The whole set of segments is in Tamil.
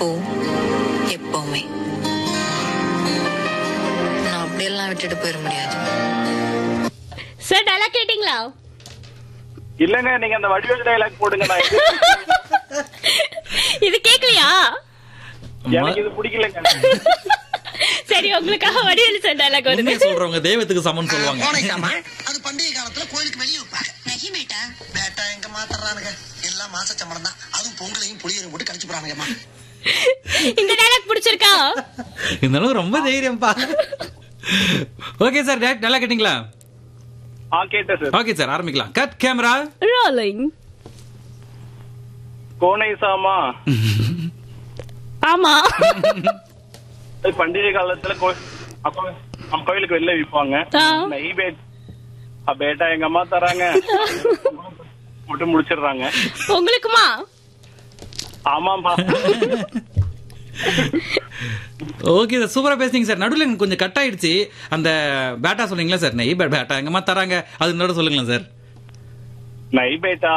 இப்போ எப்பவுமே நான் அப்படியெல்லாம் விட்டுட்டு போயிட முடியாது சார் நல்லா கேட்டீங்களா இல்லங்க நீங்க அந்த வடிவேல் டைலாக் போடுங்க நான் இது- இது கேக்கலையா எனக்கு இது பிடிக்கலங்க சரி உங்களுக்காக வடிவேலு சார் டைலாக் வருது உண்மையை சொல்றவங்க தெய்வத்துக்கு சமன் சொல்லுவாங்க கோணைக்காமா அது பண்டிகை காலத்துல கோயிலுக்கு வெளியே வைப்பாங்க நகி பேட்டா பேட்டா எங்க மாத்துறானுங்க எல்லாம் மாச சம்பளம் தான் அதுவும் பொங்கலையும் புளியரும் போட்டு கழிச்சு போறானுங்கம்மா இந்த டைலாக் பிடிச்சிருக்கா இருந்தாலும் ரொம்ப தைரியம்ப்பா ஓகே சார் டேரக்ட் நல்லா கேட்டீங்களா ஆ கேட்டேன் சார் ஓகே சார் ஆரம்பிக்கலாம் கட் கேமரா ரோலிங் கோனை சாமா ஆமா அது பண்டிகை காலத்துல கோ- அப்ப நம்ம கோயிலுக்கு வெளில விற்பாங்க ஆ. நெய் பேட் அ, பேட்டா எங்க அம்மா தராங்க போட்டு முடிச்சிடுறாங்க உங்களுக்குமா ஆமாம்பா ஓகே சார் சூப்பரா பேசுனீங்க சார் நடுவில் எனக்கு கொஞ்சம் கட் ஆயிடுச்சு அந்த பேட்டா சொன்னீங்களா சார் நெய் பே- பேட்டா எங்கம்மா தராங்க அது நடுவில் சொல்லுங்களேன் சார் நெய் பேட்டா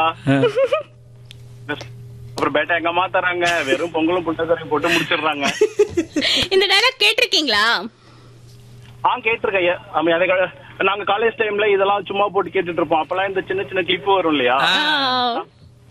அப்புறம் பேட்டா எங்க அம்மா தராங்க வெறும் பொங்கலும் புட்டக்கரையும் போட்டு முடிச்சிடுறாங்க இந்த டைலாக் கேட்டிருக்கீங்களா ஆ கேட்டிருக்கேன் ஐயா. ஆமா அதே கா- நாங்க காலேஜ் டைம்ல இதெல்லாம் சும்மா போட்டு கேட்டுட்டு இருப்போம் அப்பெல்லாம் இந்த சின்ன சின்ன கிளிப்பு வரும் இல்லையா ஆ.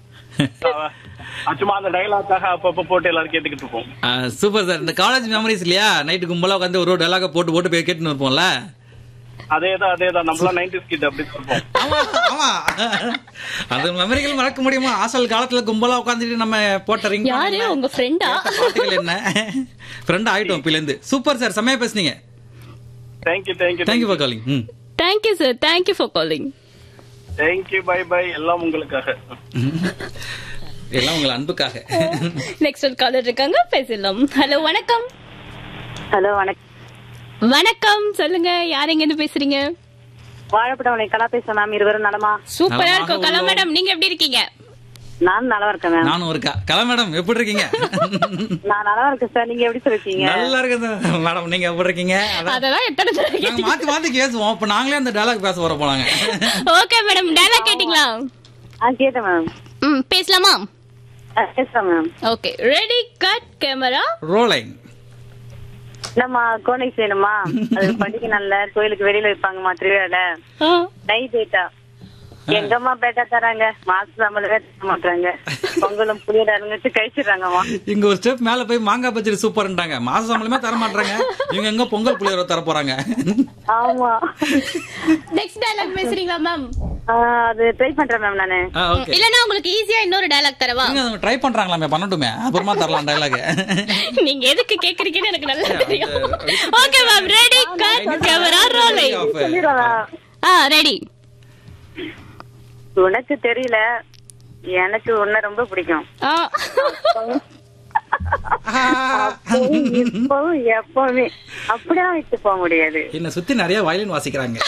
ஆ, சும்மா அந்த டைலாக்காக அப்பப்ப போட்டு எல்லாரும் கேட்டுக்கிட்டு இருப்போம் சூப்பர் சார் இந்த காலேஜ் மெமரிஸ் இல்லையா நைட்டு கும்பலா உட்காந்து ஒரு டெலாக போட்டு போட்டு போய் கேட்டுன்னு இருப்போம்ல அதேதான் அதேதான் நம்மளாம் நைன்டிஸ் கிட் அப்படி இருப்போம் ஆமா ஆமா அந்த மெமரிகள் மறக்க முடியுமா ஆசல் காலத்துல கும்பலா உட்காந்துட்டு நம்ம போட்ட ரிங் யாரு உங்க ஃப்ரெண்டா பாட்டுகள் என்ன ஃப்ரெண்ட் ஆயிட்டோம் பிலேந்து சூப்பர் சார் செம்மையா பேசுனீங்க thank you thank you thank you for calling hmm thank you sir thank you for calling thank you bye bye எல்லாம் உங்களுக்காக எல்லாம் உங்கள் அன்புக்காக நெக்ஸ்ட் ஒரு காலர் இருக்காங்க பேசலாம் ஹலோ வணக்கம் ஹலோ வணக்கம் வணக்கம் சொல்லுங்க யார் எங்க இருந்து பேசுறீங்க வாழைப்படம் கலா பேசுறேன் மேம் இருவரும் நலமா சூப்பரா நலமாக இருக்கும் கலா உள்ளோம். மேடம் நீங்க எப்படி இருக்கீங்க நான் நல்லா இருக்கேன் மேம் நானும் இருக்கா கலா மேடம் எப்படி இருக்கீங்க நான் நல்லா இருக்கேன் சார் நீங்க எப்படி இருக்கீங்க நல்லா இருக்கு மேடம் நீங்க எப்படி இருக்கீங்க அதான் அதெல்லாம் எத்தனை தடவை நாங்க மாத்தி மாத்தி பேசுவோம் இப்ப நாங்களே அந்த டயலாக் பேச வர போலாங்க ஓகே மேடம் டைலாக் கேட்டிங்களா ஆ கேட்டேன் மேம் ம் பேசலாமா ஆ, பேசுறேன் ma'am okay ready cut camera rolling நம்ம கோனை செய்யணுமா அது பண்டிகை நல்ல கோயிலுக்கு வெளியில வைப்பாங்கம்மா திருவிழால நை பேட்டா எங்கம்மா பேட்டா தராங்க மாச சம்பளமே தர மாட்டாங்க பொங்கலும் புளியோட வச்சு கழிச்சிடுறாங்கம்மா இங்க ஒரு ஸ்டெப் மேல போய் மாங்காய் பச்சடி சூப்பர்ன்றாங்க மாச சம்பளமே தர மாட்டாங்க இவங்க எங்க பொங்கல் புளியோர தர போறாங்க ஆமா நெக்ஸ்ட் டைலாக் பேசுறீங்களா மேம் ஆ, அது ட்ரை பண்றேன் மேம் நானு ஓகே இல்லனா உங்களுக்கு ஈஸியா இன்னொரு டைலாக் தரவா ட்ரை பண்றாங்களாமே பண்ணட்டுமே அப்புறமா தரலாம் டயலாக் நீங்க எதுக்கு கேக்குறீங்கன்னு எனக்கு நல்லா தெரியும் okay ma'am ready cut camera rolling சொல்லிடுறா ஆ ரெடி உனக்கு தெரியல எனக்கு உன்னை ரொம்ப பிடிக்கும் ஆ அப்பவும் இப்பவும் எப்பவுமே அப்படியெல்லாம் விட்டு போக முடியாது என்ன சுத்தி நிறைய வயலின் வாசிக்கிறாங்க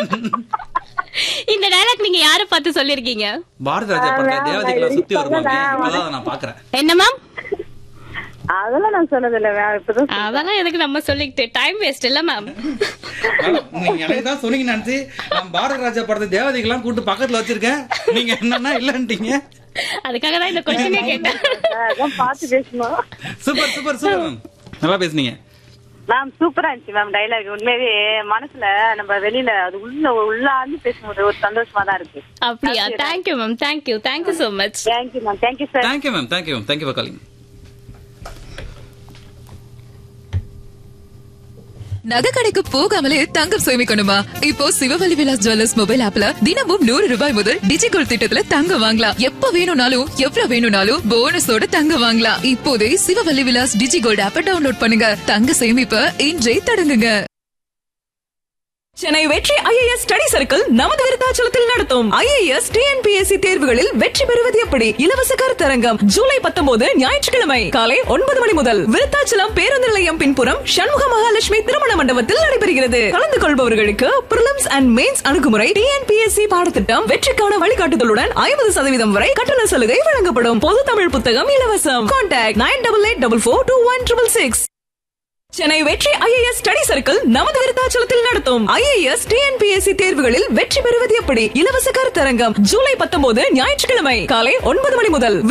இந்த டைலாக் நீங்க யார பார்த்து சொல்லிருக்கீங்க பாரத ராஜா படத்துல தேவதைகளை சுத்தி வருவாங்க இப்பதான் நான் பாக்குறேன் என்ன மேம் அதெல்லாம் நான் சொன்னதில்ல மேம் இப்பதான் அதெல்லாம் எதுக்கு நம்ம சொல்லிக்கிட்டு டைம் வேஸ்ட் இல்ல மேம் மேடம், நீங்க எனக்கு தான் சொன்னீங்க நினைச்சு நான் பாரத ராஜா படத்தை தேவதைகள்லாம் கூட்டு பக்கத்துல வச்சிருக்கேன் நீங்க என்னன்னா இல்லன்ட்டீங்க அதுக்காக தான் இந்த கொஸ்டினே கேட்டேன் அதான் பார்த்து பேசணும் சூப்பர் சூப்பர் சூப்பர் மேம் நல்லா பேசுனீங்க மேம் சூப்பரா இருந்துச்சு மேம் டைலாக் உண்மையாவே மனசுல நம்ம வெளியில அது உள்ள உள்ளாந்து பேசும்போது ஒரு சந்தோஷமா தான் இருக்கு அப்படியா thank you ma'am thank you thank you so much thank you ma'am thank you sir thank you ma'am thank you ma'am thank you for calling நகை கடைக்கு போகாமலே தங்கம் சேமிக்கணுமா இப்போ சிவவலி விலாஸ் ஜுவல்லர்ஸ் மொபைல் ஆப்ல தினமும் நூறு ரூபாய் முதல் டிஜிகோல் திட்டத்துல தங்கம் வாங்கலாம் எப்ப வேணும்னாலும் எவ்வளவு வேணும்னாலும் போனஸோட தங்கம் வாங்கலாம் இப்போதே சிவவல்லி விலாஸ் டிஜிகோல்ட் ஆப்ப டவுன்லோட் பண்ணுங்க தங்க சேமிப்ப இன்றே தொடங்குங்க சென்னை வெற்றி ஐஏஎஸ் ஸ்டடி சர்க்கிள் நமது விருத்தாச்சலத்தில் நடத்தும் ஐஏஎஸ் டிஎன்பிஎஸ்சி தேர்வுகளில் வெற்றி பெறுவது எப்படி இலவச கருத்தரங்கம் ஜூலை பத்தொன்பது ஞாயிற்றுக்கிழமை காலை ஒன்பது மணி முதல் விருத்தாச்சலம் பேருந்து நிலையம் பின்புறம் சண்முக மகாலட்சுமி திருமண மண்டபத்தில் நடைபெறுகிறது கலந்து கொள்பவர்களுக்கு பிரிலிம்ஸ் அண்ட் மெயின்ஸ் அணுகுமுறை டிஎன்பிஎஸ்சி பாடத்திட்டம் வெற்றிக்கான வழிகாட்டுதலுடன் ஐம்பது சதவீதம் வரை கட்டண சலுகை வழங்கப்படும் பொது தமிழ் புத்தகம் இலவசம் contact nine double eight double four two one triple six Chennai வெற்றி ஐஏஎஸ் ஸ்டடி சர்க்கிள் நமது விருத்தாச்சலத்தில் நடத்தும் ஐஏஎஸ் டிஎன்பிஎஸ்சி தேர்வுகளில் வெற்றி பெறுவது எப்படி இலவச கருத்தரங்கம் ஜூலை பத்தொன்பது ஞாயிற்றுக்கிழமை காலை ஒன்பது மணி முதல்